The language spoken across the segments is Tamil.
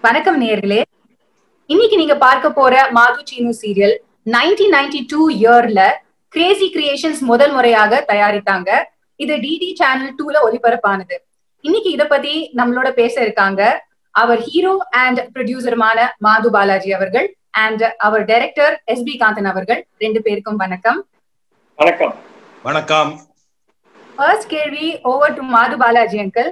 வணக்கம் நேர்களே இன்னைக்கு நீங்க பார்க்க போற Madhu Seenu serial nineteen ninety two இயர்ல கிரேசி கிரியேஷன்ஸ் முதல் முறையாக தயாரித்தாங்க இது டிடி சேனல் டூல ஒளிபரப்பானது இன்னைக்கு இத பத்தி நம்மளோட பேச இருக்காங்க அவர் ஹீரோ அண்ட் ப்ரொடியூசருமான மாது பாலாஜி அவர்கள் அண்ட் அவர் டைரக்டர் எஸ் பி காந்தன் அவர்கள் ரெண்டு பேருக்கும் வணக்கம் வணக்கம் வணக்கம் ஃபர்ஸ்ட் கேள்வி over to Madhu Balaji uncle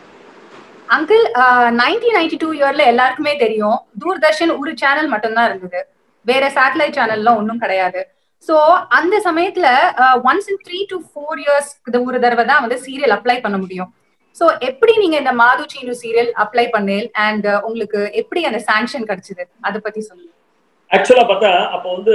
uncle nineteen ninety two இயர்ல எல்லாருக்குமே தெரியும் தூர்தர்ஷன் ஒரு சேனல் மட்டும்தான் இருந்தது வேற சேட்டலைட் சேனல்லாம் ஒன்றும் கிடையாது சோ அந்த சமயத்துல once in three to four years ஒரு தடவை தான் வந்து சீரியல் அப்ளை பண்ண முடியும் சோ எப்படி நீங்க இந்த மாது சீனு சீரியல் அப்ளை பண்ணேல் அண்ட் உங்களுக்கு எப்படி அந்த சாங்ஷன் கிடைச்சது அதை பத்தி சொல்லுங்க ஆக்சுவலா பார்த்தா அப்போ வந்து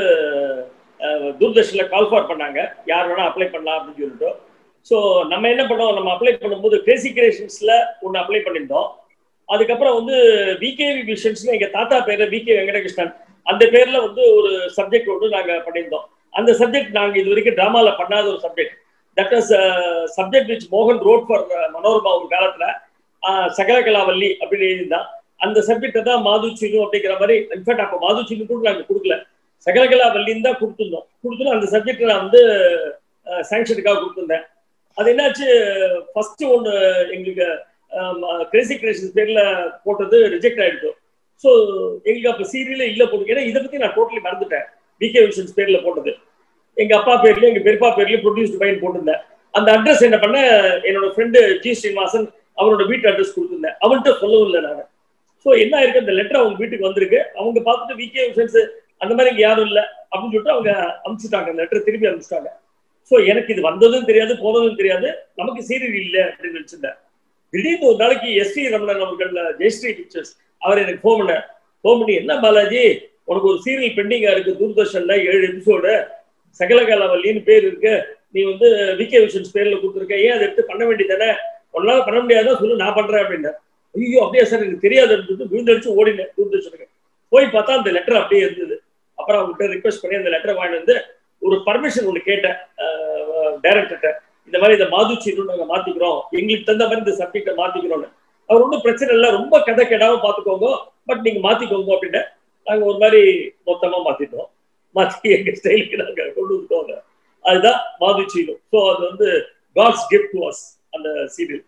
அஹ், தூர்தர்ஷன்ல கால் ஃபார் பண்ணாங்க யார் வேணா அப்ளை பண்ணலாம் அப்படின்னு சொல்லிட்டு ஸோ நம்ம என்ன பண்ணோம் நம்ம அப்ளை பண்ணும்போது கிரேசி கிரியேஷன்ஸ்ல ஒன்று அப்ளை பண்ணியிருந்தோம் அதுக்கப்புறம் வந்து விகேவி விஷன்ஸ்ல எங்க தாத்தா பேர்ல விகே வெங்கடகிருஷ்ணன் அந்த பேர்ல வந்து ஒரு சப்ஜெக்ட் ஒன்று நாங்க பண்ணியிருந்தோம் அந்த சப்ஜெக்ட் நாங்க இது வரைக்கும் டிராமால பண்ணாத ஒரு subject that is subject which மோகன் ரோட் ஃபார் மனோரமா ஒரு காலத்துல அஹ், சகலகலாவல்லி அப்படின்னு எழுதியிருந்தான் அந்த சப்ஜெக்டை தான் மாது சீனு அப்படிங்கிற மாதிரி இன்ஃபேக்ட் அப்போ மாது சீனு கூட நாங்க கொடுக்கல சகலகலா வல்லின்னு தான் கொடுத்துருந்தோம் கொடுத்துட்டு அந்த சப்ஜெக்ட் நான் வந்து சாங்ஷனுக்காக கொடுத்துருந்தேன் அது என்னாச்சு ஃபர்ஸ்ட் ஒன்று எங்களுக்கு கிரேசி கிரியேஷன் பேர்ல போட்டது ரிஜெக்ட் ஆயிடுச்சு ஸோ எங்களுக்கு அப்போ சீரியலே இல்லை போட்டு ஏன்னா இதை பத்தி நான் டோட்டலி மறந்துட்டேன் விகே விஷன்ஸ் பேர்ல போட்டது எங்க அப்பா பேர்லயும் எங்க பெரியப்பா பேர்லயும் ப்ரொடியூஸ்டு பையன் போட்டிருந்தேன் அந்த அட்ரஸ் என்ன பண்ண என்னோட ஃப்ரெண்டு ஜி ஸ்ரீனிவாசன் அவரோட வீட்டு அட்ரஸ் கொடுத்துருந்தேன் அவன்கிட்ட சொல்லவும் இல்லை நான் ஸோ என்ன ஆயிருக்கு அந்த லெட்டர் அவங்க வீட்டுக்கு வந்திருக்கு அவங்க பார்த்துட்டு விகே விஷன்ஸ் அந்த மாதிரி இங்க யாரும் இல்லை அப்படின்னு சொல்லிட்டு அவங்க அனுப்பிச்சிட்டாங்க அந்த லெட்டர் திருப்பி அனுப்பிச்சிட்டாங்க ஸோ எனக்கு இது வந்ததும் தெரியாது போனதும் தெரியாது நமக்கு சீரியல் இல்லை அப்படின்னு நினைச்சிருந்தேன் திடீர்னு ஒரு நாளைக்கு எஸ் டி ரமணன் அவர்கள் ஜெயஸ்ரீ பிக்சர்ஸ் அவர் எனக்கு ஃபோன் பண்ண ஃபோன் பண்ணி என்ன பாலாஜி உனக்கு ஒரு சீரியல் பெண்டிங்கா இருக்கு தூர்தர்ஷன்ல ஏழு எபிசோடு சகலகாலவல்லின்னு பேர் இருக்கு நீ வந்து விகே விஷன்ஸ் பேர்ல கொடுத்துருக்க ஏன் அதை எடுத்து பண்ண வேண்டியதானே உன்னால பண்ண முடியாதான் சொல்லு நான் பண்றேன் அப்படின்னு ஐயோ அப்படியே சார் எனக்கு தெரியாதுன்னு சொல்லிட்டு விழுந்தடிச்சு ஓடினேன் தூர்தர்ஷனுக்கு போய் பார்த்தா அந்த லெட்டர் அப்படியே இருந்தது அப்புறம் அவங்ககிட்ட ரிக்வெஸ்ட் பண்ணி அந்த லெட்டரை வாங்கிட்டு வந்து ஒரு பர்மிஷன் ஒன்று கேட்டேன் டைரக்டர்கிட்ட இந்த மாதிரி இந்த மாதுச்சின்னு நாங்கள் மாத்திக்கிறோம் எங்களுக்கு தகுந்த மாதிரி இந்த சப்ஜெக்டை மாத்திக்கிறோம்னு அவர் ஒன்றும் பிரச்சனை இல்லை ரொம்ப கதை கெடாம பார்த்துக்கோங்க பட் நீங்க மாத்திக்கோங்க அப்படின்னு நாங்க ஒரு மாதிரி மொத்தமா மாத்திட்டோம் மாத்தி எங்க ஸ்டைலுக்கு நாங்க கொண்டு வந்துட்டோம் அதுதான் மாதுச்சினு ஸோ அது வந்து காட்ஸ் கிஃப்ட் டு அஸ் அந்த serial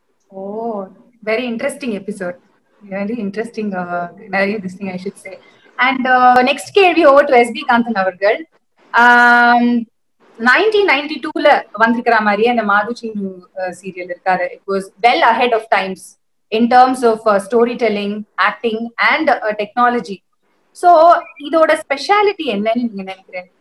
oh very interesting episode very interesting நிறைய this thing I should say and next கேள்வி over to S B Kanthan அவர்கள் நைன்டீன் நைன்டி டூல வந்திருக்கிற மாதிரியே அந்த மாது சீனு சீரியல் இருக்காரு it was well ahead of times in terms of story telling acting and technology so இதோட ஸ்பெஷாலிட்டி என்னன்னு நீங்க நினைக்கிறேன்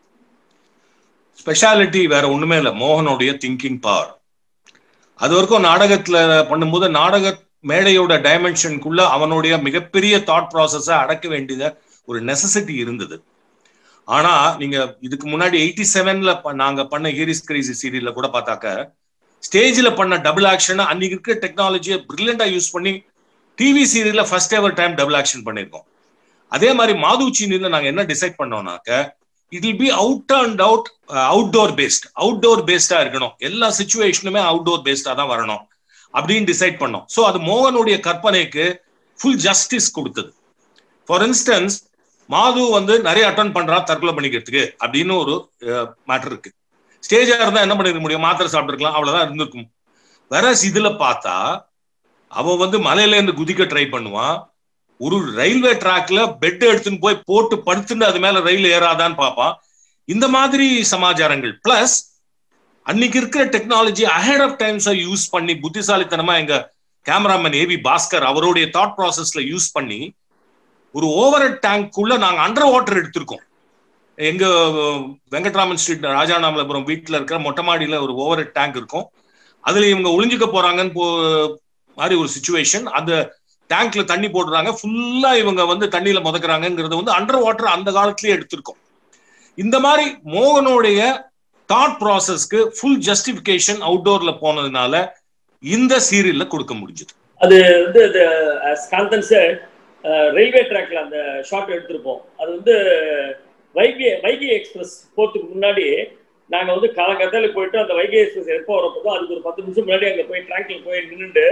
ஸ்பெஷாலிட்டி வேற ஒண்ணுமே இல்ல மோகனுடைய திங்கிங் பவர் அது வரைக்கும் நாடகத்துல பண்ணும்போது நாடக மேடையோட டைமென்ஷனுக்குள்ள அவனுடைய மிகப்பெரிய தாட் ப்ராசஸ அடக்க வேண்டியத ஒரு நெசசிட்டி இருந்தது ஆனா நீங்க இதுக்கு முன்னாடி எயிட்டி செவன்ல நாங்க பண்ண ஹீரிஸ் கிரேசி சீரியல்ல கூட பார்த்தாக்க ஸ்டேஜ்ல பண்ண டபுள் ஆக்ஷன் அன்னைக்கு இருக்கிற டெக்னாலஜியை பிரில்லியண்டா யூஸ் பண்ணி டிவி சீரியல்ல first ever time double action பண்ணியிருக்கோம் அதே மாதிரி மாதுச்சினில நாங்க என்ன டிசைட் பண்ணோம்னாக்க it will be out and out outdoor based outdoor பேஸ்டா இருக்கணும் எல்லா சுச்சுவேஷனுமே அவுட்டோர் பேஸ்டா தான் வரணும் அப்படின்னு டிசைட் பண்ணோம் ஸோ அது மோகனுடைய கற்பனைக்கு ஃபுல் ஜஸ்டிஸ் கொடுத்தது ஃபார் இன்ஸ்டன்ஸ் மாது வந்து நிறைய அட்டன் பண்றான் தற்கொலை பண்ணிக்கிறதுக்கு அப்படின்னு ஒரு மேட்டர் இருக்கு ஸ்டேஜா இருந்தா என்ன பண்ணிருக்க முடியும் மாத்திரை சாப்பிட்டுருக்கலாம் அவ்வளவுதான் இருந்திருக்கும் வேற இதுல பார்த்தா அவன் வந்து மலையில இருந்து குதிக்க ட்ரை பண்ணுவான் ஒரு ரயில்வே ட்ராக்ல பெட் எடுத்துன்னு போய் போட்டு படுத்துட்டு அது மேல ரயில் ஏறாதான்னு பார்ப்பான் இந்த மாதிரி சமாச்சாரங்கள் பிளஸ் அன்னைக்கு இருக்கிற technology ahead of times use பண்ணி புத்திசாலித்தனமா எங்க கேமராமேன் ஏவி பாஸ்கர் அவருடைய தாட் ப்ராசஸ்ல யூஸ் பண்ணி ஒரு ஓவர் டேங்க்குள்ள நாங்க அண்டர் வாட்டர் எடுத்திருக்கோம் எங்க வெங்கட்ராமன் ஸ்ட்ரீட் ராஜாநாமலபுரம் வீட்டுல இருக்கிற மொட்டை மாடியில ஒரு ஓவர் டேங்க் இருக்கும் அதுல இவங்க ஒளிஞ்சுக்க போறாங்கன்னு போ மாதிரி ஒரு சுச்சுவேஷன் அந்த டேங்க்ல தண்ணி போடுறாங்க ஃபுல்லா இவங்க வந்து தண்ணியில முதக்குறாங்கிறது வந்து அண்டர் வாட்டர் அந்த காலத்திலேயே எடுத்திருக்கோம் இந்த மாதிரி மோகனுடைய தாட் ப்ராசஸ்க்கு ஃபுல் ஜஸ்டிபிகேஷன் அவுட்டோர்ல போனதுனால இந்த சீரியல்ல கொடுக்க முடிஞ்சது அது வந்து காந்தன் சார் ரயில்வே ட்ராக்ல அந்த ஷாட் எடுத்திருப்போம் அது வந்து வைகை வைகை எக்ஸ்பிரஸ் போறதுக்கு முன்னாடி நாங்க வந்து காலங்கத்தால போயிட்டு அந்த வைகை எக்ஸ்பிரஸ் எப்போ வரப்போதோ அதுக்கு ஒரு பத்து நிமிஷம் முன்னாடி அங்க போய் ட்ராக்ல போய் நின்றுட்டு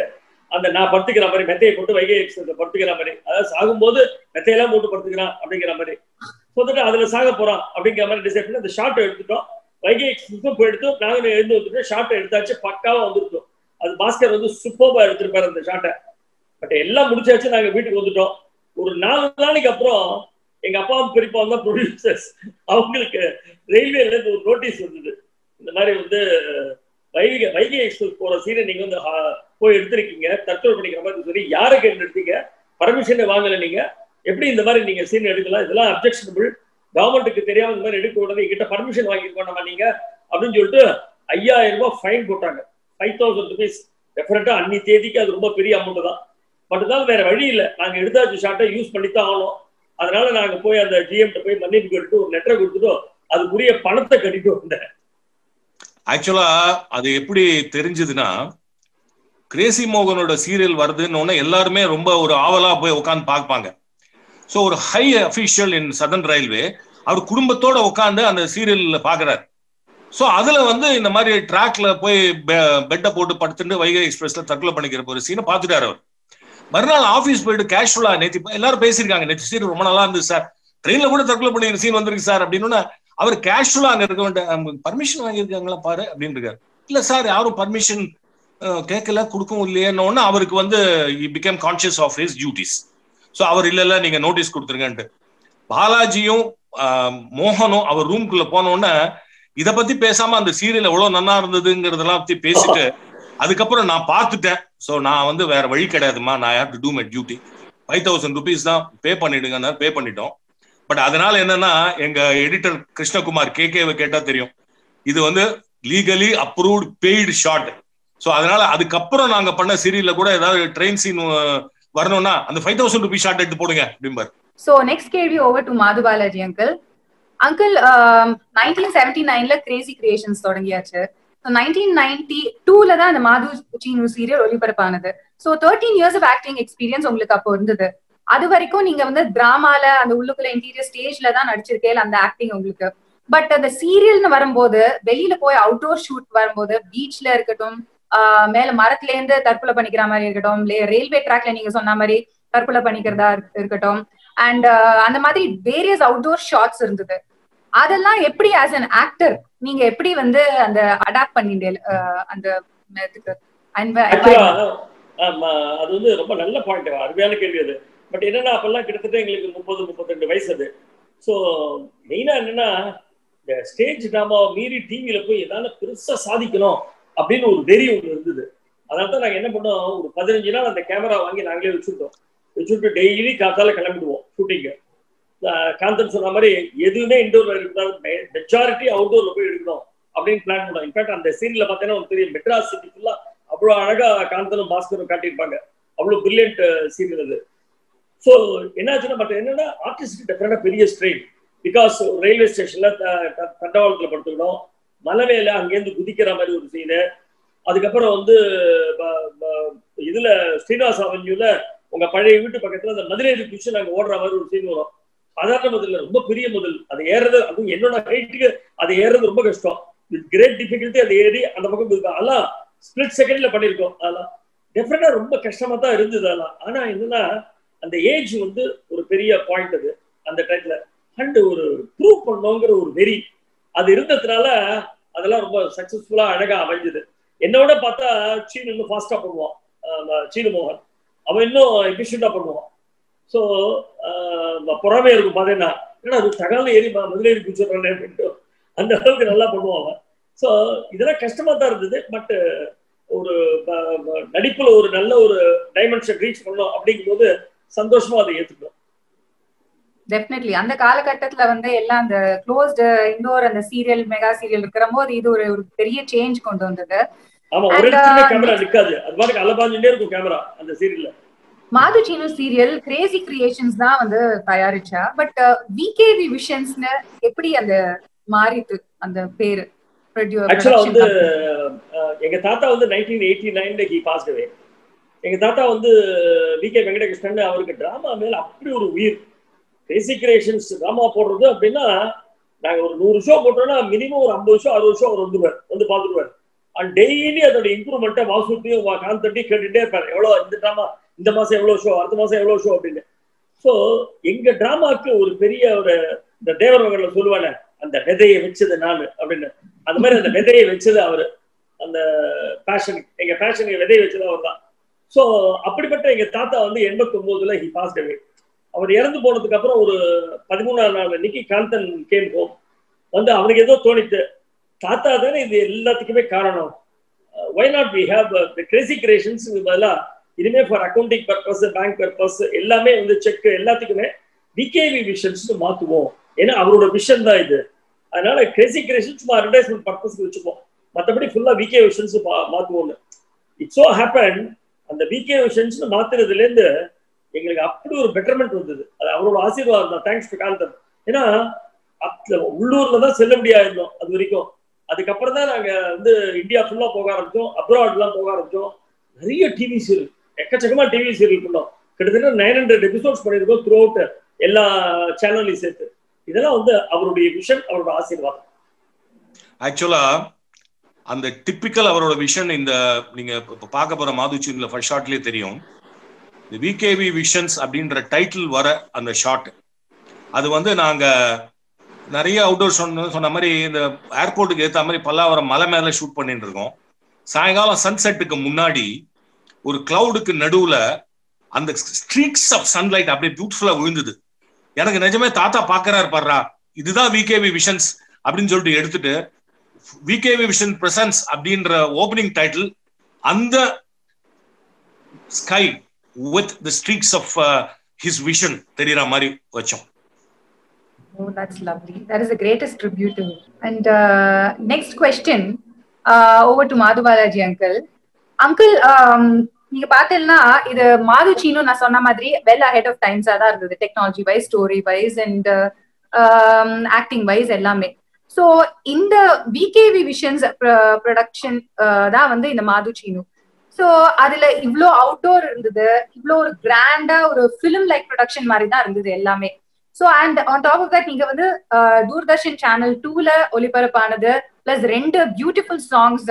அந்த நான் படுத்துக்கிற மாதிரி மெத்தையை போட்டு வைகை எக்ஸ்பிரஸ்ல படுத்துக்கிற மாதிரி அதாவது சாகும்போது மெத்தையெல்லாம் போட்டு படுத்துக்கிறான் அப்படிங்கிற மாதிரி சொல்லிட்டு அதுல சாக போறான் அப்படிங்கிற மாதிரி டிசைட் பண்ணி அந்த ஷார்ட் எடுத்துட்டோம் வைகை எக்ஸ்பிரஸும் போயிடுத்து நாங்களும் எழுந்து வந்துட்டு ஷார்ட் எடுத்தாச்சு பக்காவா வந்துருக்கோம் அது பாஸ்கர் வந்து சூப்பர்பா எடுத்திருப்பாரு அந்த ஷார்ட்டை பட் எல்லாம் முடிச்சாச்சு நாங்க வீட்டுக்கு வந்துட்டோம் ஒரு நாலு நாளைக்கு அப்புறம் எங்க அப்பா பெரியப்பா தான் ப்ரொடியூசர்ஸ் அவங்களுக்கு ரயில்வேல இருந்து ஒரு நோட்டீஸ் வந்தது இந்த மாதிரி வந்து வைகை வைகை எக்ஸ்பிரஸ் போற சீனை நீங்க வந்து போய் எடுத்திருக்கீங்க தற்கொலை பண்ணிக்கிற மாதிரி சொல்லி யாருக்கு எடுத்தீங்க பர்மிஷன் வாங்கல நீங்க எப்படி இந்த மாதிரி நீங்க சீன் எடுக்கலாம் இதெல்லாம் அப்ஜெக்ஷனபிள் கவர்மெண்ட்டுக்கு தெரியாம இந்த மாதிரி எடுக்க கூடாது எங்கிட்ட பர்மிஷன் வாங்கிருக்கோம் நீங்க அப்படின்னு சொல்லிட்டு ஐயாயிரம் ரூபாய் ஃபைன் போட்டாங்க ஃபைவ் தௌசண்ட் ருபீஸ் டெஃபினட்டா அன்னி தேதிக்கு அது ரொம்ப பெரிய அமௌண்ட் தான் பட் தான் வேற வழி இல்லை நாங்க எடுத்தாச்சு ஷார்ட்டை யூஸ் பண்ணித்தான் ஆகணும் அதனால நாங்க போய் அந்த ஜிஎம்கிட்ட போய் மன்னிப்பு கேட்டு ஒரு லெட்டரை கொடுத்துட்டோம் அதுக்குரிய பணத்தை கட்டிட்டு வந்தேன் ஆக்சுவலா அது எப்படி தெரிஞ்சதுன்னா கிரேசி மோகனோட சீரியல் வருதுன்னு எல்லாருமே ரொம்ப ஒரு ஆவலா போய் உட்காந்து பார்ப்பாங்க ஸோ ஒரு high official in Southern Railway அவர் குடும்பத்தோட உட்காந்து அந்த சீரியல்ல பாக்குறாரு ஸோ அதுல வந்து இந்த மாதிரி ட்ராக்ல போய் பெட்டை போட்டு படுத்துட்டு வைகை எக்ஸ்பிரஸ்ல தற்கொலை பண்ணிக்கிற ஒரு சீனை பார்த்துட்டாரு அவர் மறுநாள் ஆஃபீஸ் போயிட்டு கேஷுவலா நேற்று எல்லாரும் பேசியிருக்காங்க நேற்று சீன் ரொம்ப நல்லா இருந்தது சார் ட்ரெயின்ல கூட தற்கொலை பண்ணிக்கிற சீன் வந்திருக்கு சார் அப்படின்னு அவர் கேஷுவலா அங்க இருக்க வேண்டிய பர்மிஷன் வாங்கியிருக்காங்களா பாரு அப்படின்னு இருக்காரு இல்ல சார் யாரும் பர்மிஷன் கேட்கல கொடுக்கவும் இல்லையேன்னு அவருக்கு வந்து become conscious of his duties so அவர் இல்ல இல்ல நீங்க நோட்டீஸ் கொடுத்துருங்கன்ட்டு பாலாஜியும் மோகனும் அவர் ரூம்குள்ள போனோடனே இதை பத்தி பேசாம அந்த சீரியல் எவ்வளவு நல்லா இருந்ததுங்கிறதெல்லாம் பத்தி பேசிட்டு அதுக்கப்புறம் நான் பார்த்துட்டேன் ஸோ நான் வந்து வேற வழி கிடையாதுமா நான் have to do my duty five thousand rupees தான் பே பண்ணிடுங்க பே பண்ணிட்டோம் பட் அதனால என்னன்னா எங்க எடிட்டர் கிருஷ்ணகுமார் கே கேவை கேட்டா தெரியும் இது வந்து legally approved paid shot so அதனால அதுக்கப்புறம் நாங்க பண்ண சீரியல்ல கூட ஏதாவது ட்ரெயின் சீன் வரணும்னா அந்த ஃபைவ் தௌசண்ட் ருபீஸ் ஷார்ட் எடுத்து போடுங்க அப்படிம்பார் ஸோ நெக்ஸ்ட் கேள்வி over to Madhu Balaji uncle uncle nineteen seventy நைன்ல கிரேசி கிரியேஷன்ஸ் தொடங்கியாச்சு நைன்டீன் நைன்டி டூல தான் அந்த மாது சீனு சீரியல் ஒளிபரப்பானது so thirteen years of acting experience உங்களுக்கு அப்போ இருந்தது அது வரைக்கும் நீங்க வந்து டிராமால அந்த உள்ளுக்குள்ள இன்டீரியர் ஸ்டேஜ்ல தான் நடிச்சிருக்கேன் அந்த ஆக்டிங் உங்களுக்கு பட் அந்த சீரியல்னு வரும்போது வெளியில போய் அவுட்டோர் ஷூட் வரும்போது பீச்ல இருக்கட்டும் மேல மரத்துல இருந்து தற்கொலை பண்ணிக்கிற மாதிரி இருக்கட்டும் ரயில்வே ட்ராக்ல நீங்க சொன்ன மாதிரி தற்கொலை பண்ணிக்கிறதா இருக்கட்டும் அண்ட் அந்த மாதிரி வேரியஸ் அவுட்டோர் ஷாட்ஸ் இருந்தது அதெல்லாம் எப்படி ஆஸ் அன் ஆக்டர் நீங்க எப்படி வந்து அந்த அடாப்ட் பண்ணிட்டே அந்த இதுக்கு அது வந்து ரொம்ப நல்ல பாயிண்ட் அருமையான கேள்வி அது பட் என்னன்னா அப்பெல்லாம் கிட்டத்தட்ட எங்களுக்கு முப்பது முப்பத்தெண்டு வயசு அது ஸோ மெயினா என்னன்னா இந்த ஸ்டேஜ் ட்ராமாவை மீறி டிவியில போய் ஏதாவது பெருசா சாதிக்கணும் அப்படின்னு ஒரு வெறி ஒன்று இருந்தது அதனால தான் நாங்கள் என்ன பண்ணோம் ஒரு பதினஞ்சு நாள் அந்த கேமரா வாங்கி நாங்களே வச்சுருக்கோம் வச்சுட்டு டெய்லி காத்தால கிளம்பிடுவோம் ஷூட்டிங்கு காந்தன் சொன்ன மாதிரி எதுவுமே இன்டோர்ல இருக்கக்கூடாது மெஜாரிட்டி அவுட்டோர்ல போய் எடுக்கணும் அப்படின்னு பிளான் பண்ணோம் இன்ஃபேக்ட் அந்த சீன்ல பார்த்தீங்கன்னா ஒரு தெரியும் மெட்ராஸ் சிட்டி ஃபுல்லா அவ்வளோ அழகா காந்தனும் பாஸ்கரும் காட்டியிருப்பாங்க அவ்வளோ பிரில்லியன்ட் சீன் அது ஸோ என்னாச்சுன்னா பட் என்னன்னா ஆர்டிஸ்ட் டெஃபினட்டா பெரிய ஸ்ட்ரெயின் பிகாஸ் ரயில்வே ஸ்டேஷன்ல தண்டவாளத்துல படுத்துக்கணும் மலவேல அங்கேருந்து குதிக்கிற மாதிரி ஒரு சீனு அதுக்கப்புறம் வந்து இதுல ஸ்ரீனிவாச அவென்யூல உங்க பழைய வீட்டு பக்கத்துல அந்த மதுரை குச்சி நாங்க ஓடுற மாதிரி ஒரு சீன் வரும் சாதாரண முதல்ல ரொம்ப பெரிய முதல் அது ஏறது அதுவும் என்னோட ஹைட்டுக்கு அது ஏறது ரொம்ப கஷ்டம் வித் கிரேட் டிஃபிகல்ட்டி அது ஏறி அந்த பக்கம் அதெல்லாம் ஸ்பிளிட் செகண்ட்ல பண்ணிருக்கோம் அதெல்லாம் டெஃபினட்டா ரொம்ப கஷ்டமா தான் இருந்தது அதெல்லாம் ஆனா என்னன்னா அந்த ஏஜ் வந்து ஒரு பெரிய பாயிண்ட் அது அந்த டைம்ல அண்ட் ஒரு ப்ரூவ் பண்ணோங்கிற ஒரு வெறி அது இருந்ததுனால அதெல்லாம் ரொம்ப சக்சஸ்ஃபுல்லா அழகா அமைஞ்சது என்னோட பார்த்தா சீனு இன்னும் ஃபாஸ்டா பண்ணுவான் சீனு மோகன் அவன் இன்னும் எஃபிஷியண்டா பண்ணுவான் ஸோ பொறாமையா இருக்கும் பார்த்தீங்கன்னா ஏன்னா அது தகவல் ஏறி மதுரை குச்சிடுறானே அப்படின்ட்டு அந்த அளவுக்கு நல்லா பண்ணுவான் அவன் ஸோ இதெல்லாம் கஷ்டமா தான் இருந்தது பட் ஒரு நடிப்புல ஒரு நல்ல ஒரு டைமென்ஷன் ரீச் பண்ணோம் அப்படிங்கும்போது சந்தோஷமா அதை ஏத்துக்கணும் டெஃபினெட்லி அந்த காலகட்டத்துல வந்து எல்லாம் அந்த க்ளோஸ்டு இண்டோர் அந்த சீரியல் மெகா சீரியல் இருக்கிற போது இது ஒரு ஒரு பெரிய சேஞ்ச் கொண்டு வந்தது ஆமா ஒரு இடத்துல கேமரா நிக்காது அது மாதிரி அலபாஞ்சுட்டே இருக்கும் கேமரா அந்த சீரியல்ல மாது சீனு சீரியல் கிரேசி கிரியேஷன்ஸ் தான் வந்து தயாரிச்சா பட் விகேவி விஷன்ஸ்னு எப்படி அந்த மாறிட்டு அந்த பேரு ஆக்சுவலா வந்து எங்க தாத்தா வந்து நைன்டீன் எயிட்டி நைன்ல ஹி பாஸ்ட் அவே எங்க தாத்தா வந்து வி கே வெங்கடகிருஷ்ணன் அவருக்கு டிராமா மேல அப்படி ஒரு உயிர் கிரேசி கிரியேஷன்ஸ் டிராமா போடுறது அப்படின்னா நாங்க ஒரு நூறு ஷோ போட்டோம்னா மினிமம் ஒரு ஐம்பது ஷோ அறுபது ஷோ அவர் வந்துருவார் வந்து பாத்துருவார் அண்ட் டெய்லி அதோட இம்ப்ரூவ்மெண்ட்டை வாசுட்டியும் காந்தட்டியும் கேட்டுட்டே இருப்பாரு எவ்வளோ இந்த ட்ராமா இந்த மாசம் எவ்வளவு ஷோ அடுத்த மாசம் எவ்வளவு ஷோ அப்படின்னு ஸோ எங்க டிராமாக்கு ஒரு பெரிய ஒரு இந்த தேவர் மகன்ல சொல்லுவானே அந்த விதையை வச்சது நான் அப்படின்னு அந்த மாதிரி அந்த விதையை வச்சது அவரு அந்த பேஷன் எங்க பேஷனுக்கு விதையை வச்சது அவர் தான் ஸோ அப்படிப்பட்ட எங்க தாத்தா வந்து எண்பத்தி ஒன்பதுல ஹி பாஸ்ட் அவே அவர் இறந்து போனதுக்கு அப்புறம் ஒரு பதிமூணாம் நாள் அன்னைக்கு காந்தன் கேம் ஹோம் வந்து அவனுக்கு ஏதோ தோணித்து தாத்தா தானே இது எல்லாத்துக்குமே காரணம் why not we have Crazy Creations பதிலாக இனிமே for accounting purpose bank purpose எல்லாமே வந்து செக் எல்லாத்துக்குமே விகேவி விஷன்ஸ் மாத்துவோம் ஏன்னா அவரோட விஷன் தான் இது அதனால கிரேசி கிரியேஷன் சும்மா அட்வர்டைஸ்மெண்ட் பர்பஸ்க்கு வச்சுப்போம் மற்றபடி ஃபுல்லா விகே விஷன்ஸ் மாத்துவோம்னு இட்ஸ் ஸோ ஹேப்பன் அந்த விகே விஷன்ஸ் மாத்துறதுல இருந்து எங்களுக்கு அப்படி ஒரு பெட்டர்மெண்ட் வந்தது அது அவரோட ஆசீர்வாதம் தான் தேங்க்ஸ் டு காந்தன் ஏன்னா உள்ளூர்ல தான் செல்ல முடியாது இருந்தோம் அது வரைக்கும் அதுக்கப்புறம் தான் நாங்க வந்து இந்தியா ஃபுல்லா போக ஆரம்பிச்சோம் அப்ராட்லாம் போக ஆரம்பிச்சோம் நிறைய டிவி சீரியல் எக்கச்சக்கமா டிவி சீரியல் பண்ணோம் கிட்டத்தட்ட நைன் ஹண்ட்ரட் எபிசோட்ஸ் பண்ணியிருக்கோம் த்ரூ அவுட் எல்லா சேனல்லையும் சேர்த்து இதெல்லாம் வந்து அவருடைய விஷன் அவரோட ஆசீர்வாதம் ஆக்சுவலா அந்த டிப்பிக்கல் அவரோட விஷன் இந்த நீங்க இப்ப பார்க்க போற மாதுச்சின்ல ஃபர்ஸ்ட் ஷாட்லயே தெரியும் இந்த விகேவி விஷன்ஸ் அப்படின்ற டைட்டில் வர அந்த ஷாட் அது வந்து நாங்க நிறைய அவுட்டோர் சொன்ன சொன்ன மாதிரி இந்த ஏர்போர்ட்டுக்கு ஏற்ற மாதிரி பல்லாவரம் மலை மேல ஷூட் பண்ணிட்டு இருக்கோம் சாயங்காலம் சன்செட்டுக்கு முன்னாடி ஒரு கிளவுடுக்கு நடுவுல அந்த ஸ்ட்ரீக்ஸ் ஆஃப் சன்லைட் அப்படியே பியூட்டிஃபுல்லா விழுந்தது எனக்கு நிஜமே தாத்தா பாக்குறாரு பாடுறா இதுதான் விகேவி விஷன்ஸ் அப்படின்னு சொல்லிட்டு எடுத்துட்டு விகேவி விஷன் பிரசன்ஸ் அப்படின்ற ஓபனிங் டைட்டில் அந்த sky with the streaks of his vision தெரியற மாதிரி வச்சோம் Oh, that's lovely. That is the greatest tribute to him. And uh, next question uh, over to Madhu Balaji uncle. Uncle, um, நீங்க பாத்தீங்கன்னா இது மாது சீனு நான் சொன்ன மாதிரி வெல் அஹெட் ஆஃப் டைம்ஸா தான் இருந்தது technology wise story wise and acting wise எல்லாமே ஸோ இந்த விகேவி விஷன்ஸ் ப்ரொடக்ஷன் தான் வந்து இந்த மாது சீனு ஸோ அதுல இவ்வளோ அவுட்டோர் இருந்தது இவ்வளோ ஒரு கிராண்டா ஒரு ஃபிலிம் லைக் ப்ரொடக்ஷன் மாதிரி தான் இருந்தது எல்லாமே so and on top of that நீங்க வந்து தூர்தர்ஷன் சேனல் டூல ஒளிபரப்பானது பிளஸ் ரெண்டு பியூட்டிஃபுல் சாங்ஸ்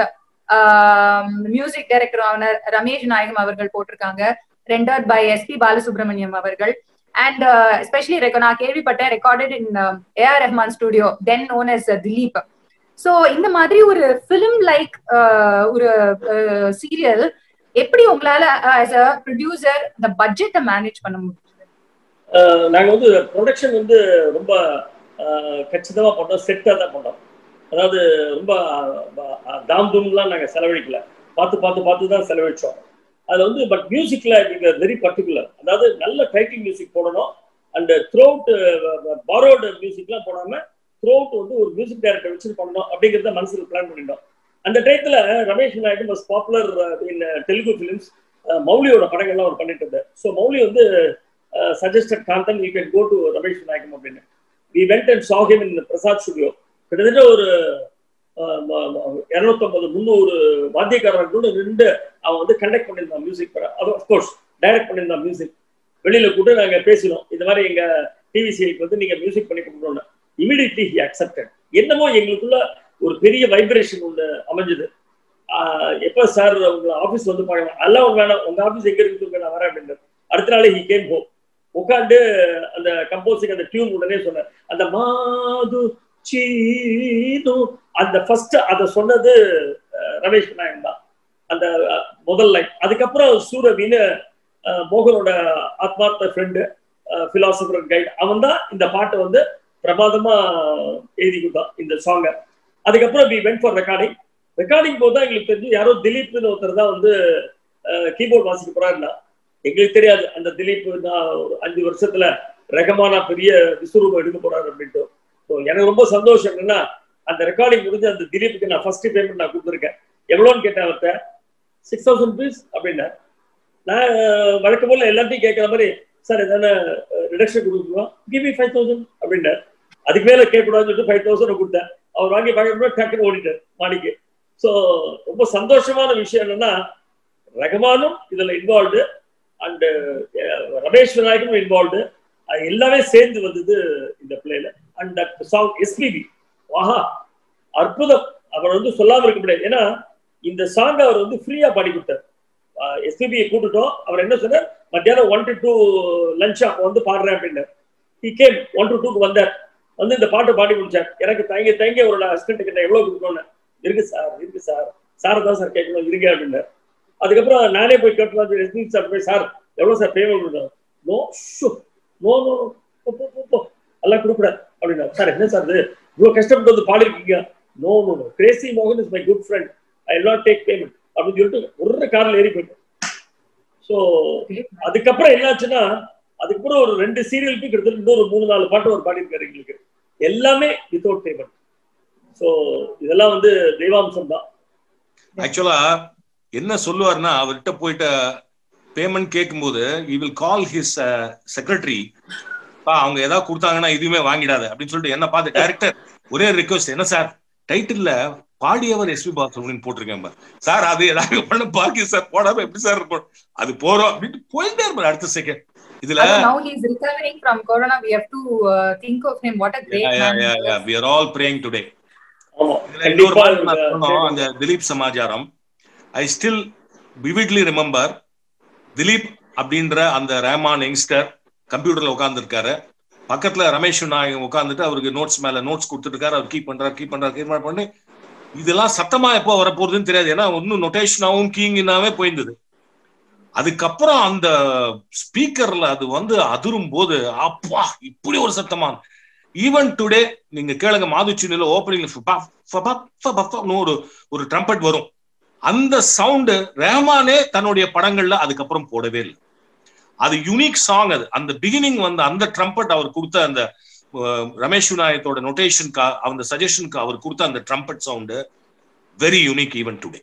மியூசிக் டைரக்டர் ஆனர் ரமேஷ் நாயகம் அவர்கள் போட்டிருக்காங்க ரெண்டர்ட் பை எஸ்பி பாலசுப்ரமணியம் அவர்கள் அண்ட் எஸ்பெஷலி நான் கேள்விப்பட்டேன் recorded in AR Rahman studio then known as Dilip so இந்த மாதிரி ஒரு ஃபிலிம் லைக் ஒரு சீரியல் எப்படி உங்களால ஆஸ் அ ப்ரொடியூசர் இந்த பட்ஜெட்டை மேனேஜ் பண்ண முடியும் நாங்கள் வந்து ப்ரொடக்ஷன் வந்து ரொம்ப கச்சிதமாக பண்ணோம் செட்டாக தான் பண்ணோம் அதாவது ரொம்ப தாம் தூம்லாம் நாங்கள் செலவழிக்கல பார்த்து பார்த்து பார்த்து தான் செலவழிச்சோம் அது வந்து பட் மியூசிக்ல நீங்கள் வெரி பர்டிகுலர் அதாவது நல்ல டைட்டிங் மியூசிக் போடணும் அண்ட் த்ரூ அவுட் பாரோடு மியூசிக்லாம் போடாமல் த்ரூ அவுட் வந்து ஒரு மியூசிக் டைரக்டர் வச்சு பண்ணணும் அப்படிங்கிறத மனசில் பிளான் பண்ணிட்டோம் அந்த டயத்தில் Ramesh Naidu was popular in Telugu films மௌலியோட படங்கள்லாம் அவர் பண்ணிட்டு இருந்தார் ஸோ மௌலி வந்து suggested Kanthan you can go to Ramesh Nayagam அப்படின்னு we went and saw him in Prasad studio கிட்டத்தட்ட ஒரு இரநூத்தம்பது முந்நூறு வாத்தியக்காரர்கள் நின்று அவன் வந்து கண்டக்ட் பண்ணியிருந்தான் மியூசிக் அது அஃப்கோர்ஸ் டைரக்ட் பண்ணியிருந்தான் மியூசிக் வெளியில கூட நாங்கள் பேசினோம் இந்த மாதிரி எங்க டிவி சீரியலுக்கு வந்து நீங்க மியூசிக் பண்ணி கொடுக்கணும்னு இமீடியட்லி ஹி அக்செப்டட் என்னமோ எங்களுக்குள்ள ஒரு பெரிய வைப்ரேஷன் ஒன்று அமைஞ்சது எப்போ சார் உங்க ஆஃபீஸ் வந்து பார்க்கலாம் அதெல்லாம் உங்க வேணாம் உங்க ஆஃபீஸ் எங்க இருக்கு நான் வரேன் அப்படின்னு அடுத்த நாளே ஹி கேம் ஹோம் உட்காந்து அந்த கம்போசிங் அந்த டியூன் உடனே சொன்னார் அந்த மாது சீது அந்த ஃபர்ஸ்ட் அதை சொன்னது ரமேஷ் நாயன் தான் அந்த முதல் லைன் அதுக்கப்புறம் சூரவின்னு மோகனோட ஆத்மார்த்த ஃப்ரெண்டு பிலாசபர் கைட் அவன் தான் இந்த பாட்டை வந்து பிரமாதமா எழுதி கொடுத்தான் இந்த சாங்கை அதுக்கப்புறம் we went for recording recording போது தான் எங்களுக்கு தெரிஞ்சு யாரோ திலீப்னு ஒருத்தர் தான் வந்து கீபோர்ட் வாசிக்க போறாருன்னா எங்களுக்கு தெரியாது அந்த திலீப் நான் ஒரு அஞ்சு வருஷத்துல ரகமானா பெரிய விஸ்வரூபம் எடுக்க போறாரு அப்படின்ட்டு ஸோ எனக்கு ரொம்ப சந்தோஷம் என்னன்னா அந்த ரெக்கார்டிங் முடிஞ்சு அந்த திலீப்புக்கு நான் ஃபர்ஸ்ட் பேமெண்ட் நான் கொடுத்துருக்கேன் எவ்வளோன்னு கேட்டேன் அவர்கிட்ட சிக்ஸ் தௌசண்ட் ருபீஸ் அப்படின்னா நான் வழக்க போல எல்லாத்தையும் கேட்குற மாதிரி சார் எதனா ரிடக்ஷன் கொடுக்குறோம் கிவ் மீ ஃபைவ் தௌசண்ட் அப்படின்னார் அதுக்கு மேல கேட்கக்கூடாதுன்னு சொல்லிட்டு ஃபைவ் தௌசண்ட் கொடுத்தேன் அவர் வாங்கி பார்க்கணும் டக்குன்னு ஓடிட்டார் மாடிக்கு ஸோ ரொம்ப சந்தோஷமான விஷயம் என்னன்னா ரகமானும் இதுல இன்வால்வ்டு அண்ட் ரமேஷ் விநாயகனும் இன்வால்வ்டு அது எல்லாமே சேர்ந்து வந்தது இந்த பிளேல அண்ட் தட் சாங் எஸ்பிபி ஆஹா அற்புதம் அவர் வந்து சொல்லாம இருக்க முடியாது ஏன்னா இந்த சாங் அவர் வந்து ஃப்ரீயா பாடி கொடுத்தார் எஸ்பிபியை கூட்டுட்டோம் அவர் என்ன சொன்னார் மத்தியானம் ஒன் டு டூ லஞ்ச் அப்போ வந்து பாடுறேன் அப்படின்னு ஹி கேம் ஒன் டு டூக்கு வந்தார் வந்து இந்த பாட்டு பாடி முடிச்சார் எனக்கு தயங்கி தயங்கி ஒரு அசிஸ்டன்ட் கிட்ட எவ்வளவு கொடுக்கணும்னு இருக்கு சார் இருக்கு சார் சார் தான் சார் கேட்கணும் இருங்க அப்படின்னார் அதுக்கப்புறம் நானே போய் கேட்டு எஸ்பி சார் போய் சார் எவ்வளவு சார் பேமெண்ட் கொடுக்கணும் நோ ஷோ நோ நோ போ, போ, போ, போ. எல்லாம் கொடுக்கூடாது அப்படின்னா சார் என்ன சார் இது இவ்வளவு கஷ்டப்பட்டு வந்து பாடிருக்கீங்க நோ நோ நோ கிரேசி மோகன் is my good friend I not take payment அப்படின்னு சொல்லிட்டு ஒரு கார்ல ஏறி போயிட்டேன் ஸோ அதுக்கப்புறம் என்னாச்சுன்னா அதுக்கப்புறம் ஒரு ரெண்டு சீரியலுக்கு கிட்டத்தட்ட இன்னொரு மூணு நாலு பாட்டு ஒரு பாடியிருக்காரு எங்களுக்கு எல்லாமே வித்தவுட் பேமெண்ட் ஸோ இதெல்லாம் வந்து தெய்வாம்சம் தான் ஆக்சுவலா என்ன சொல்லுவாருன்னா அவர்கிட்ட போயிட்டு பேமெண்ட் கேட்கும்போது he will call his secretary பா அவங்க ஏதாவது கொடுத்தாங்கன்னா இதுவுமே வாங்கிடாத அப்படின்னு சொல்லிட்டு என்ன பார்த்து டைரக்டர் ஒரே ரிக்வஸ்ட் என்ன சார் டைட்டில்ல பாடியவர் எஸ்பி பாலசுப்ரமணியன் போட்டிருக்கேன் பார். சார் அது ஏதாவது பண்ண பாக்கி சார் போடாம எப்படி சார் இருக்கும் அது போறோம் அப்படின்ட்டு போயிட்டே இருப்பார் அடுத்த செகண்ட் இதுல now he's recovering from corona we have to uh, think of him what a great man he was. We are all praying today ஆமா இதுல இன்னொரு கண்டிப்பா பாட்டு நான் சொன்னோம், இந்த- அந்த திலீப் சமாச்சாரம் I still vividly remember Dilip அப்படின்ற அந்த ரேமான் யங்ஸ்டர் கம்ப்யூட்டர்ல உட்கார்ந்துருக்காரு பக்கத்துல ரமேஷ் நாயகம் உட்கார்ந்துட்டு அவருக்கு நோட்ஸ் மேல நோட்ஸ் கொடுத்துட்டு இருக்காரு அவர் கீப் பண்றாரு கீப் பண்றாரு கீப் பண்ணி இதெல்லாம் சத்தமா எப்போ வரப்போகுதுன்னு தெரியாது ஏன்னா இன்னும் நொட்டேஷனாவும் கீங்கினாவே போயிருந்தது அதுக்கப்புறம் அந்த ஸ்பீக்கர்ல அது வந்து அதிரும் போது அப்பா இப்படி ஒரு சத்தமா ஈவன் டுடே நீங்க கேளுங்க மாதுச்சினில ஓப்பனிங்ல ஒரு ஒரு ட்ரம்பட் வரும் அந்த சவுண்டு ரஹ்மானே தன்னுடைய படங்கள்ல அதுக்கப்புறம் போடவே இல்லை அது யூனிக் சாங் அது அந்த பிகினிங் வந்து அந்த ட்ரம்பட் அவர் கொடுத்த அந்த அஹ், ரமேஷ் விநாயகத்தோட நொட்டேஷனுக்கு அந்த சஜஷனுக்கு அவர் கொடுத்த அந்த trumpet sound very unique even today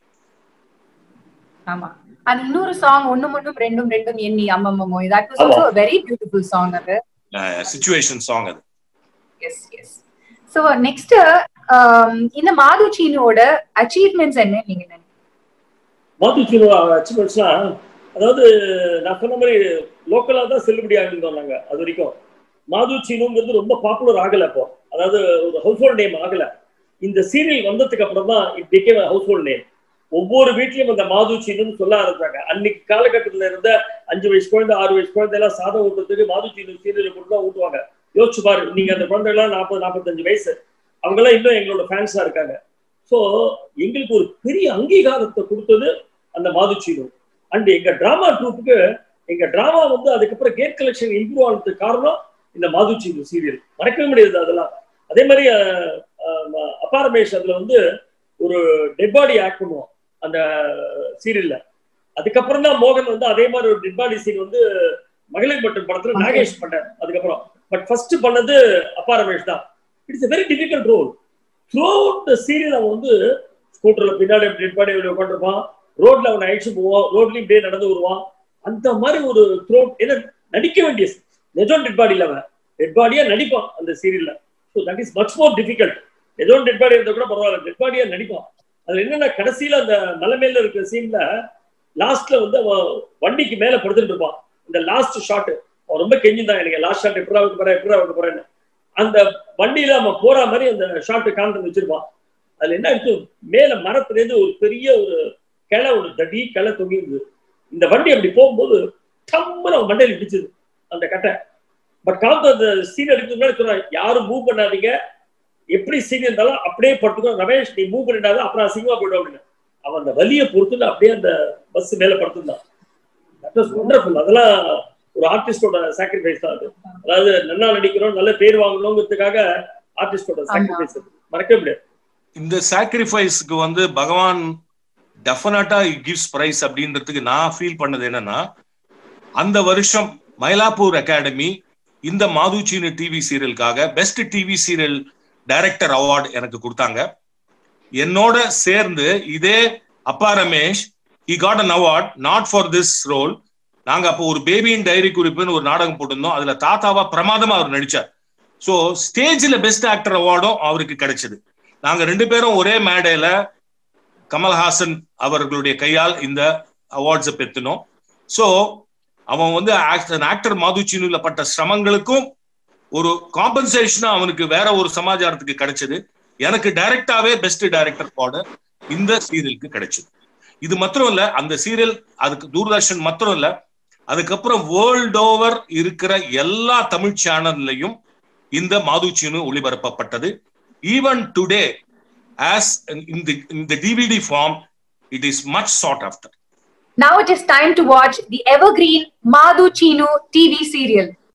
ஆமா அது இன்னொரு சாங் ஒண்ணும் ஒண்ணும் ரெண்டும் ரெண்டும் எண்ணி அம்மம்மமோ that was ஆமா. also a very beautiful song அது சுச்சுவேஷன் சாங் அது எஸ் எஸ் சோ நெக்ஸ்ட் இந்த மாதுச்சீனோட அச்சீவ்மெண்ட்ஸ் என்ன நீங்க நினைக்கிறீங்க மாத்துச்சூர் அச்சீவ்மெண்ட்ஸ்லாம் அதாவது நான் சொன்ன மாதிரி லோக்கலா தான் செல்லுபடி ஆகிருந்தோம் நாங்க அது வரைக்கும் மாதுச்சீனுங்கிறது ரொம்ப பாப்புலர் ஆகல அப்போ அதாவது ஒரு ஹவுஸ் ஹோல்ட் நேம் ஆகல இந்த சீரியல் வந்ததுக்கு அப்புறம் தான் it became household name ஒவ்வொரு வீட்லயும் அந்த மாதுச்சீனுன்னு சொல்ல ஆரம்பிச்சாங்க அன்னைக்கு காலகட்டத்துல இருந்த அஞ்சு வயசு குழந்தை ஆறு வயசு குழந்தை எல்லாம் சாதம் ஊட்டுறதுக்கு மாதுச்சீனு சீரியல் போட்டு தான் ஊட்டுவாங்க யோசிச்சு பாரு நீங்க அந்த குழந்தை எல்லாம் நாற்பது நாற்பத்தஞ்சு வயசு அவங்க எல்லாம் இன்னும் எங்களோட ஃபேன்ஸா இருக்காங்க ஸோ எங்களுக்கு ஒரு பெரிய அங்கீகாரத்தை கொடுத்தது அந்த மாதுச்சீனு அண்ட் எங்க டிராமா ட்ரூப்புக்கு எங்க டிராமா வந்து அதுக்கப்புறம் கேட் கலெக்ஷன் இம்ப்ரூவ் ஆனதுக்கு காரணம் இந்த மாதுச்சீனு சீரியல் மறக்கவே முடியாது அதெல்லாம் அதே மாதிரி அஹ், அஹ், அப்பா ரமேஷ் அதுல வந்து ஒரு டெட் பாடி ஆக்ட் பண்ணுவோம் அந்த சீரியல்ல அதுக்கப்புறம் தான் மோகன் வந்து அதே மாதிரி ஒரு டெட் பாடி சீன் வந்து மகளிர் மட்டும் படத்துல நாகேஷ் பண்ணார் அதுக்கப்புறம் பட் ஃபர்ஸ்ட் பண்ணது அப்பா ரமேஷ் தான் it's very difficult role through the serial அவன் வந்து ஸ்கூட்டர்ல பின்னாடி டெட் பாடி உட்காந்துருப்பான் ரோட்ல அவனை அழிச்சு போவான் ரோட்லயும் இப்படியே நடந்து வருவான் அந்த மாதிரி ஒரு த்ரோ ஏன்னா நடிக்க வேண்டிய நெஜோன் டெட் பாடியில் அவன் டெட் பாடியா நடிப்பான் அந்த சீரியல்ல so that is much more difficult நெஜோன் டெட் பாடி இருந்தா கூட பரவாயில்ல டெட் பாடியா நடிப்பான் அதுல என்னன்னா கடைசியில அந்த மலை மேல இருக்கிற சீன்ல லாஸ்ட்ல வந்து அவன் வண்டிக்கு மேல படுத்துட்டு இருப்பான் இந்த லாஸ்ட் ஷாட் அவன் ரொம்ப கெஞ்சிருந்தான் எனக்கு லாஸ்ட் ஷாட் எப்படா வைக்க போறேன் எப்படா வைக்க போறேன்னு அந்த வண்டியில அவன் போற மாதிரி அந்த ஷாட் காண்றது வச்சிருப்பான் அதுல என்ன இருக்கு மேல மரத்துல இருந்து ஒரு பெரிய ஒரு கிளை ஒரு தடி கிளை தொங்கிருந்தது இந்த வண்டி அப்படி போகும்போது டம்முன்னு அவன் மண்டையில இடிச்சது அந்த கட்டை பட் காந்த அந்த சீன் எடுக்கிறதுக்கு முன்னாடி சொன்னான் யாரும் மூவ் பண்ணாதீங்க எப்படி சீன் இருந்தாலும் அப்படியே படுத்துக்கோ ரமேஷ் நீ மூவ் பண்ணிடாத அப்புறம் அசிங்கமா போயிடும் அப்படின்னு அவன் அந்த வலியை பொறுத்துட்டு அப்படியே அந்த பஸ் மேல படுத்திருந்தான் தட் வாஸ் ஒண்டர்ஃபுல் அதெல்லாம் ஒரு ஆர்டிஸ்டோட சாக்ரிஃபைஸ் தான் அது அதாவது நல்லா நடிக்கிறோம் நல்ல பேர் வாங்கணுங்கிறதுக்காக ஆர்டிஸ்டோட சாக்ரிஃபைஸ் அது மறக்கவே முடியாது இந்த சாக்ரிஃபைஸ்க்கு வந்து பகவான் டெஃபினட்டா கிவ்ஸ் பிரைஸ் அப்படின்றதுக்கு நான் ஃபீல் பண்ணது என்னன்னா அந்த வருஷம் மயிலாப்பூர் அகாடமி இந்த மாதுச்சீனு டிவி சீரியலுக்காக best TV serial director award எனக்கு கொடுத்தாங்க என்னோட சேர்ந்து இதே அப்பா Ramesh he got an award not for this role நாங்க அப்போ ஒரு பேபியின் டைரி குறிப்புன்னு ஒரு நாடகம் போட்டிருந்தோம் அதுல தாத்தாவா பிரமாதமா அவர் நடிச்சார் சோ ஸ்டேஜ்ல பெஸ்ட் ஆக்டர் அவார்டும் அவருக்கு கிடைச்சது நாங்க ரெண்டு பேரும் ஒரே மேடையில கமல்ஹாசன் அவர்களுடைய கையால் இந்த அவார்ட்ஸை பெற்றினோம் சோ அவன் வந்து ஆக்டர் மாதுச்சினுல பட்ட சிரமங்களுக்கும் ஒரு காம்பன்சேஷனா அவனுக்கு வேற ஒரு சமாச்சாரத்துக்கு கிடைச்சது எனக்கு டைரக்டாவே பெஸ்ட் டைரக்டர் அவார்டு இந்த சீரியலுக்கு கிடைச்சது இது மாத்திரம் இல்ல அந்த சீரியல் அதுக்கு தூர்தர்ஷன் மாத்திரம் இல்ல அதுக்கப்புறம் வேர்ல்ட் ஓவர் இருக்கிற எல்லா தமிழ் சேனல்லையும் இந்த மாதுச்சினு ஒளிபரப்பப்பட்டது ஈவன் டுடே ஆஸ் இந்த இந்த DVD form it is much sought after Now it is time to watch the evergreen Madhu Chinu TV serial.